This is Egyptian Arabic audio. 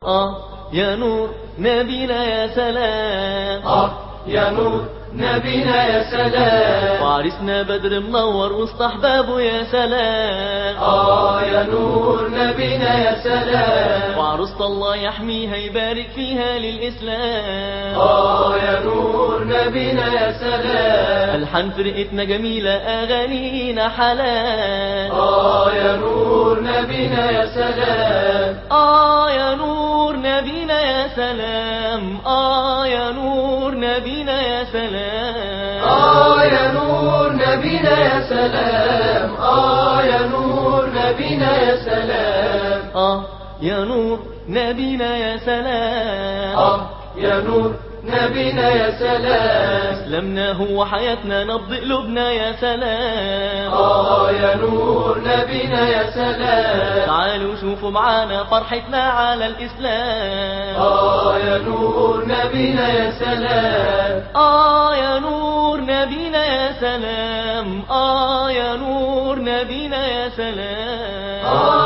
آه يا نور نبينا يا سلام آه يا نور نبينا يا سلام وعرسنا بدر منور وسط أحبابه يا سلام آه يا نور نبينا يا سلام وعروسة الله يحميها يبارك فيها للإسلام آه يا نور نبينا يا سلام ألحان فرقتنا جميلة أغانينا حلال آه يا نور نبينا يا سلام آه يا نور نبينا يا سلام آه يا نور نبينا يا سلام آه يا نور نبينا يا سلام آه يا نور نبينا يا سلام آه يا نور نبينا يا سلام آه يا نور نبينا يا سلام إسلامنا هو حياتنا نبض قلوبنا يا سلام آه يا نور نبينا يا سلام تعالوا شوفوا معانا فرحتنا على الإسلام آه يا نور نبينا يا سلام آه يا نور نبينا يا سلام آه يا نور نبينا يا سلام آه